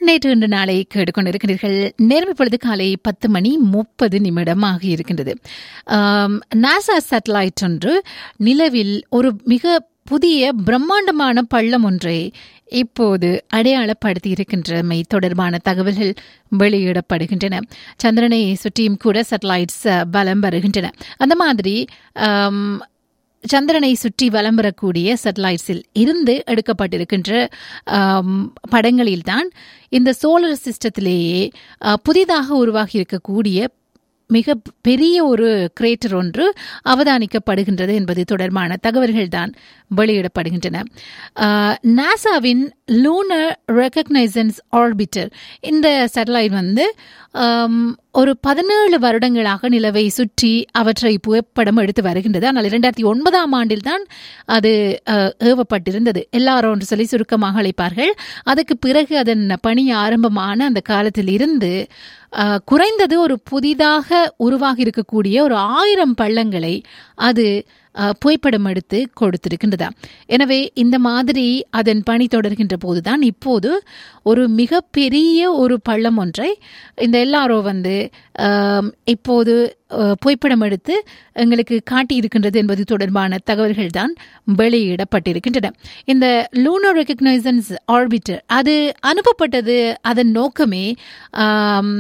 நேற்று இன்று நாளை கேட்டுக்கொண்டிருக்கிறீர்கள் நேரம் இப்பொழுது காலை பத்து மணி முப்பது நிமிடமாக இருக்கின்றது ஆம், நாசா சேட்டலைட் ஒன்று நிலவில் ஒரு மிக புதிய பிரம்மாண்டமான பள்ளம் ஒன்றை இப்போது அடையாளப்படுத்தி இருக்கின்றமை தொடர்பான தகவல்கள் வெளியிடப்படுகின்றன சந்திரனை சுற்றியும் கூட சேட்டலைட்ஸ் பலம் வருகின்றன அந்த மாதிரி ஆம், சந்திரனை சுற்றி வலம் வரக்கூடிய சேட்டலைட்ஸில் இருந்து எடுக்கப்பட்டிருக்கின்ற ஆம், படங்களில்தான் இந்த சோலார் சிஸ்டத்திலேயே அ, புதிதாக உருவாகி இருக்கக்கூடிய மிக பெரிய ஒரு கிரேட்டர் ஒன்று அவதானிக்கப்படுகின்றது என்பது தொடர்பான தகவல்கள் தான் வெளியிடப்படுகின்றன ஆஹ், நாசாவின் லூனர் ரெக்கக்னைசன்ஸ் ஆர்பிட்டர் இந்த சேட்டலைட் வந்து ஆம், ஒரு பதினேழு வருடங்களாக நிலவை சுற்றி அவற்றை புகைப்படம் எடுத்து வருகின்றது ஆனால் இரண்டாயிரத்தி ஒன்பதாம் ஆண்டில் தான் அது அஹ், ஏவப்பட்டிருந்தது எல்லாரும் என்று சொல்லி சுருக்கமாக அழைப்பார்கள் அதுக்கு பிறகு அதன் பணி ஆரம்பமான அந்த காலத்தில் இருந்து அஹ், குறைந்தது ஒரு புதிதாக உருவாகி இருக்கக்கூடிய ஒரு ஆயிரம் பள்ளங்களை அது அஹ், புகைப்படம் எடுத்து கொடுத்திருக்கின்றதா எனவே இந்த மாதிரி அதன் பணி தொடர்கின்ற போதுதான் இப்போது ஒரு மிகப்பெரிய ஒரு பள்ளம் ஒன்றை இந்த எல்லாரோ வந்து ஆம், இப்போது அஹ், புகைப்படம் எடுத்து எங்களுக்கு காட்டியிருக்கின்றது என்பது தொடர்பான தகவல்கள் தான் வெளியிடப்பட்டிருக்கின்றன இந்த லூனோ ரெக்கக்னைசன்ஸ் ஆர்பிட்டர் அது அனுப்பப்பட்டது அதன் நோக்கமே ஆம்,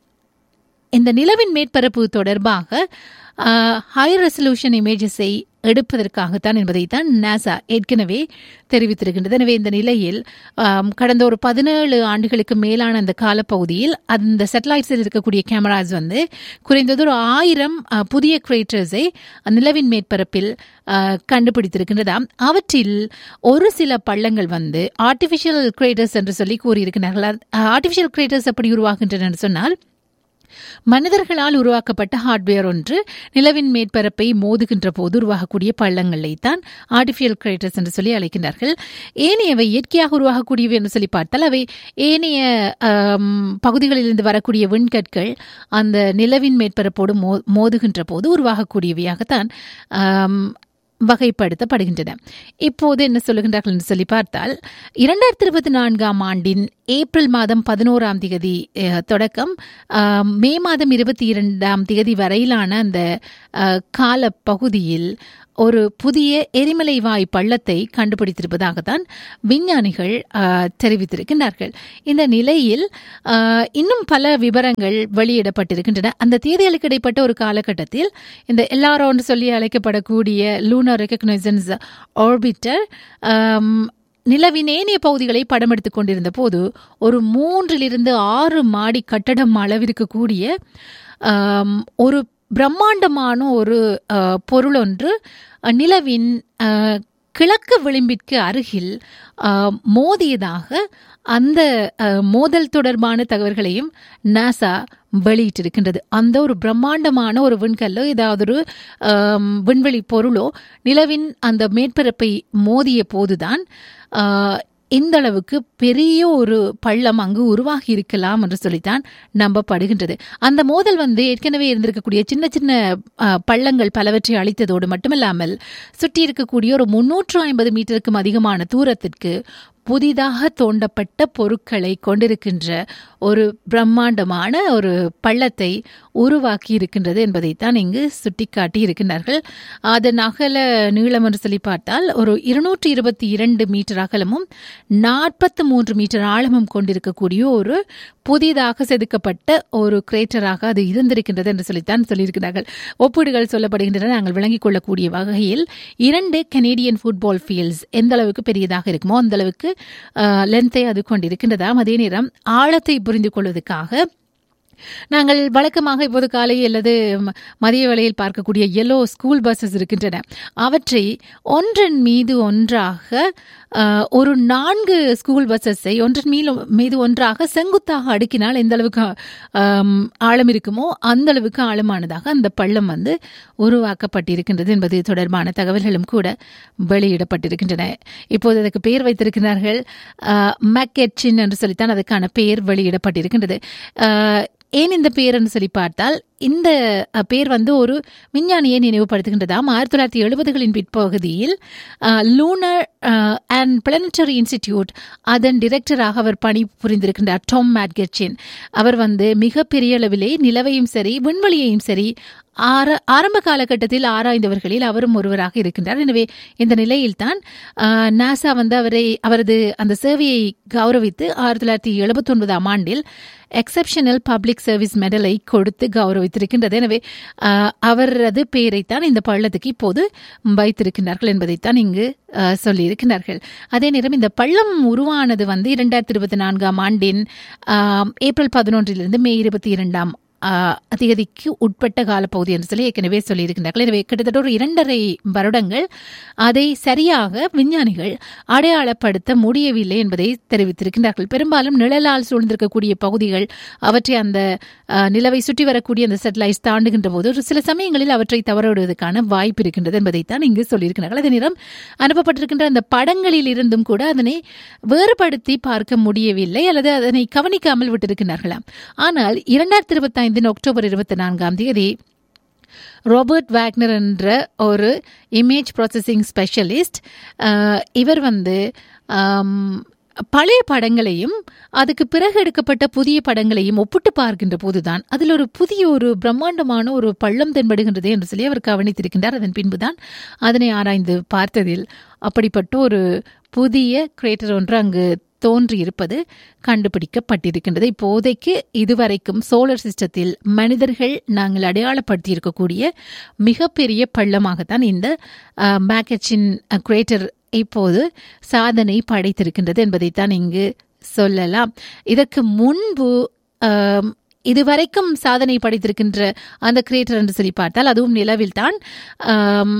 இந்த நிலவின் மேற்பரப்பு தொடர்பாக ஹை ரெசல்யூஷன் இமேஜஸை எடுப்பதற்காகத்தான் என்பதைத்தான் நாசா ஏற்கனவே தெரிவித்திருக்கின்றது எனவே இந்த நிலையில் ஆம், கடந்த ஒரு பதினேழு ஆண்டுகளுக்கு மேலான அந்த காலப்பகுதியில் அந்த சேட்டலைட்ஸில் இருக்கக்கூடிய கேமராஸ் வந்து குறைந்தது ஒரு ஆயிரம் அ, புதிய கிரேட்டர்ஸை நிலவின் மேற்பரப்பில் அ, கண்டுபிடித்திருக்கின்றதாம் அவற்றில் ஒரு சில பள்ளங்கள் வந்து ஆர்டிஃபிஷியல் கிரேட்டர்ஸ் என்று சொல்லி கூறியிருக்கிறார்கள் ஆர்டிஃபிஷியல் கிரேட்டர்ஸ் எப்படி உருவாகின்றன என்று சொன்னால் மனிதர்களால் உருவாக்கப்பட்ட ஹார்ட்வேர் ஒன்று நிலவின் மேற்பரப்பை மோதுகின்ற போது உருவாகக்கூடிய பள்ளங்களை தான் ஆர்டிஃபிஷியல் கிரேட்டர்ஸ் என்று சொல்லி அழைக்கின்றார்கள் ஏனையவை இயற்கையாக உருவாகக்கூடியவை என்று சொல்லி பார்த்தால் அவை ஏனைய ஆம், பகுதிகளிலிருந்து வரக்கூடிய விண்கற்கள் அந்த நிலவின் மேற்பரப்போடு மோ மோதுகின்ற போது உருவாகக்கூடியவையாகத்தான் ஆம், வகைப்படுத்தப்படுகின்றன இப்போது என்ன சொல்லுகின்றார்கள் என்று சொல்லி பார்த்தால் இரண்டாயிரத்தி இருபத்தி நான்காம் ஆண்டின் ஏப்ரல் மாதம் பதினோராம் திகதி அஹ், தொடக்கம் ஆம், மே மாதம் இருபத்தி இரண்டாம் திகதி வரையிலான அந்த அஹ், கால பகுதியில் ஒரு புதிய எரிமலை வாயு பள்ளத்தை கண்டுபிடித்திருப்பதாகத்தான் விஞ்ஞானிகள் அஹ், தெரிவித்திருக்கின்றார்கள் இந்த நிலையில் அஹ், இன்னும் பல விவரங்கள் வெளியிடப்பட்டிருக்கின்றன அந்த தேதிகளுக்கு இடைப்பட்ட ஒரு காலகட்டத்தில் இந்த எல்லாரோன்னு சொல்லி அழைக்கப்படக்கூடிய லூனர் ரெக்கக்னைசன்ஸ் ஆர்பிட்டர் நிலவின் ஏனைய பகுதிகளை படம் எடுத்துக் கொண்டிருந்த போது ஒரு மூன்றிலிருந்து ஆறு மாடி கட்டடம் அளவிற்கு கூடிய ஆம், ஒரு பிரம்மாண்டமான ஒரு அஹ், பொருள் ஒன்று அஹ், நிலவின் அஹ், கிழக்கு விளிம்பிற்கு அருகில் அஹ், மோதியதாக அந்த அஹ், மோதல் தொடர்பான தகவல்களையும் நாசா வெளியிட்டிருக்கின்றது அந்த ஒரு பிரம்மாண்டமான ஒரு விண்கல்லோ ஏதாவது ஒரு ஆம், விண்வெளி பொருளோ நிலவின் அந்த மேற்பரப்பை மோதிய போதுதான் ஆஹ், இந்த அளவுக்கு பெரிய ஒரு பள்ளம் அங்கு உருவாகி இருக்கலாம் என்று சொல்லித்தான் நம்பப்படுகின்றது அந்த மோதல் வந்து ஏற்கனவே இருந்திருக்கக்கூடிய சின்ன சின்ன ஆஹ், பள்ளங்கள் பலவற்றை அழித்ததோடு மட்டுமல்லாமல் சுற்றி இருக்கக்கூடிய ஒரு முன்னூற்று ஐம்பது மீட்டருக்கும் அதிகமான தூரத்திற்கு புதிதாக தோண்டப்பட்ட பொருட்களை கொண்டிருக்கின்ற ஒரு பிரம்மாண்டமான ஒரு பள்ளத்தை உருவாக்கி இருக்கின்றது என்பதைத்தான் இங்கு சுட்டிக்காட்டி இருக்கின்றார்கள் அதன் அகல நீளம் என்று சொல்லி பார்த்தால் ஒரு இருநூற்றி இருபத்தி இரண்டு மீட்டர் அகலமும் நாற்பத்து மூன்று மீட்டர் ஆழமும் கொண்டிருக்கக்கூடிய ஒரு புதிதாக செதுக்கப்பட்ட ஒரு கிரேட்டராக அது இருந்திருக்கின்றது என்று சொல்லித்தான் சொல்லியிருக்கிறார்கள் ஒப்பீடுகள் சொல்லப்படுகின்றன நாங்கள் விளங்கிக் கொள்ளக்கூடிய வகையில் இரண்டு கனேடியன் ஃபுட்பால் ஃபீல்ட்ஸ் எந்த அளவுக்கு பெரியதாக இருக்குமோ அந்த அளவுக்கு லென்த்தை அது கொண்டிருக்கின்றதாம் அதே நேரம் ஆழத்தை புரிந்து கொள்வதற்காக நாங்கள் வழக்கமாக இப்போது காலை அல்லது ம- மதிய வேளையில் பார்க்கக்கூடிய எல்லோ ஸ்கூல் பஸ்ஸஸ் இருக்கின்றன அவற்றை ஒன்றன் மீது ஒன்றாக அஹ், ஒரு நான்கு ஸ்கூல் பஸ்ஸஸை ஒன்றன் மீது மீது ஒன்றாக செங்குத்தாக அடுக்கினால் எந்த அளவுக்கு ஆம், ஆழம் இருக்குமோ அந்த அளவுக்கு ஆழமானதாக அந்த பள்ளம் வந்து உருவாக்கப்பட்டிருக்கின்றது என்பது தொடர்பான தகவல்களும் கூட வெளியிடப்பட்டிருக்கின்றன இப்போது அதுக்கு பெயர் வைத்திருக்கிறார்கள் மேக்கெட்சின் என்று சொல்லித்தான் அதுக்கான பெயர் வெளியிடப்பட்டிருக்கின்றது அஹ், ஏன் இந்த பெயர் என்று சொல்லி பார்த்தால் இந்த அஹ், பேர் வந்து ஒரு விஞ்ஞானியை நினைவுபடுத்துகின்றதாம் ஆயிரத்தி தொள்ளாயிரத்தி எழுபதுகளின் பிற்பகுதியில் லூனர் அண்ட் பிளானட்டரி இன்ஸ்டிடியூட் அதன் டிரெக்டராக அவர் பணி புரிந்திருக்கின்றார் டாம் மேட்கெச்சின் அவர் வந்து மிகப்பெரிய அளவிலே நிலவையும் சரி விண்வெளியையும் சரி ஆர ஆரம்ப காலகட்டத்தில் ஆராய்ந்தவர்களில் அவரும் ஒருவராக இருக்கின்றார் எனவே இந்த நிலையில்தான் ஆஹ், நாசா வந்து அவரை அவரது அந்த சேவையை கௌரவித்து ஆயிரத்தி தொள்ளாயிரத்தி எழுபத்தி ஒன்பதாம் ஆண்டில் எக்ஸப்ஷனல் பப்ளிக் சர்வீஸ் மெடலை கொடுத்து கௌரவித்திருக்கின்றது எனவே ஆஹ், அவரது பெயரைத்தான் இந்த பள்ளத்துக்கு இப்போது வைத்திருக்கின்றார்கள் என்பதைத்தான் இங்கு ஆஹ், சொல்லியிருக்கிறார்கள் அதே நேரம் இந்த பள்ளம் உருவானது வந்து இரண்டாயிரத்தி இருபத்தி நான்காம் ஆண்டின் ஆஹ், ஏப்ரல் பதினொன்றிலிருந்து மே இருபத்தி இரண்டாம் ஆஹ், தேதிக்கு உட்பட்ட காலப்பகுதி என்று சொல்லி ஏற்கனவே சொல்லியிருக்கின்றார்கள் எனவே கிட்டத்தட்ட ஒரு இரண்டரை வருடங்கள் அதை சரியாக விஞ்ஞானிகள் அடையாளப்படுத்த முடியவில்லை என்பதை தெரிவித்திருக்கின்றார்கள் பெரும்பாலும் நிழலால் சூழ்ந்திருக்கக்கூடிய பகுதிகள் அவற்றை அந்த ஆஹ், நிலவை சுற்றி வரக்கூடிய அந்த சேட்டலைட்ஸ் தாண்டுகின்ற போது ஒரு சில சமயங்களில் அவற்றை தவறவிடுவதற்கான வாய்ப்பு இருக்கின்றது என்பதைத்தான் இங்கு சொல்லியிருக்கிறார்கள் அதே நேரம் அனுப்பப்பட்டிருக்கின்ற அந்த படங்களில் இருந்தும் கூட அதனை வேறுபடுத்தி பார்க்க முடியவில்லை அல்லது அதனை கவனிக்காமல் விட்டிருக்கிறார்களாம் ஆனால் இரண்டாயிரத்தி இருபத்தி ஐந்தின் அக்டோபர் இருபத்தி நான்காம் தேதி ராபர்ட் வேக்னர் என்ற ஒரு இமேஜ் ப்ராசஸிங் ஸ்பெஷலிஸ்ட் இவர் வந்து ஆம், பழைய படங்களையும் அதுக்கு பிறகு எடுக்கப்பட்ட புதிய படங்களையும் ஒப்பிட்டு பார்க்கின்ற போதுதான் அதில் ஒரு புதிய ஒரு பிரம்மாண்டமான ஒரு பள்ளம் தென்படுகின்றது என்று சொல்லி அவர் கவனித்திருக்கின்றார் அதன் பின்புதான் அதனை ஆராய்ந்து பார்த்ததில் அப்படிப்பட்ட ஒரு புதிய கிரேட்டர் ஒன்று அங்கு தோன்றியிருப்பது கண்டுபிடிக்கப்பட்டிருக்கின்றது இப்போதைக்கு இதுவரைக்கும் சோலார் சிஸ்டத்தில் மனிதர்கள் நாங்கள் அடையாளப்படுத்தி இருக்கக்கூடிய மிகப்பெரிய பள்ளமாகத்தான் இந்த மேக்கச்சின் கிரேட்டர் இப்போது சாதனை படைத்திருக்கின்றது என்பதைத்தான் இங்கு சொல்லலாம் இதற்கு முன்பு ஆம், இதுவரைக்கும் சாதனை படைத்திருக்கின்ற அந்த கிரேட்டர் என்று சொல்லி பார்த்தால் அதுவும் நிலவில்தான் ஆம்,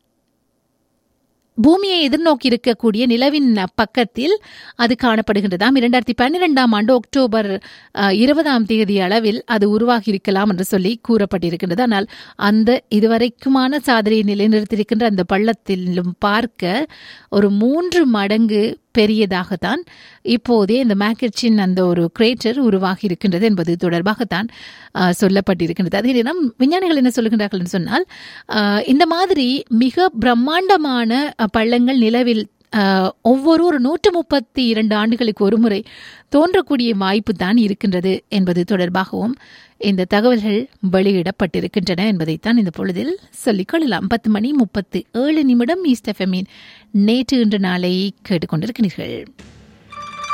பூமியை எதிர்நோக்கி இருக்கக்கூடிய நிலவின் பக்கத்தில் அது காணப்படுகின்றதாம் இரண்டாயிரத்தி பன்னிரெண்டாம் ஆண்டு அக்டோபர் அஹ், இருபதாம் தேதி அளவில் அது உருவாகி இருக்கலாம் என்று சொல்லி கூறப்பட்டிருக்கின்றது ஆனால் அந்த இதுவரைக்குமான சாதனையை நிலைநிறுத்தியிருக்கின்ற அந்த பள்ளத்திலும் பார்க்க ஒரு மூன்று மடங்கு பெரியதாகத்தான் இப்போதே இந்த மேக்கச்சின் அந்த ஒரு கிரேட்டர் உருவாகி இருக்கின்றது என்பது தொடர்பாகத்தான் ஆஹ், சொல்லப்பட்டிருக்கின்றது அதே நேரம் விஞ்ஞானிகள் என்ன சொல்லுகின்றார்கள் என்று சொன்னால் ஆஹ், இந்த மாதிரி மிக பிரம்மாண்டமான அஹ், பள்ளங்கள் நிலவில் ஆஹ், ஒவ்வொரு ஒரு நூற்று முப்பத்தி இரண்டு ஆண்டுகளுக்கு ஒரு முறை தோன்றக்கூடிய வாய்ப்பு தான் இருக்கின்றது என்பது தொடர்பாகவும் இந்த தகவல்கள் வெளியிடப்பட்டிருக்கின்றன என்பதைத்தான் இந்த பொழுதில் சொல்லிக் கொள்ளலாம் பத்து மணி முப்பத்து ஏழு நிமிடம் ஈஸ்ட் எஃப்எம்மின் நேற்று இன்று நாளை கேட்டுக்கொண்டிருக்கிறீர்கள்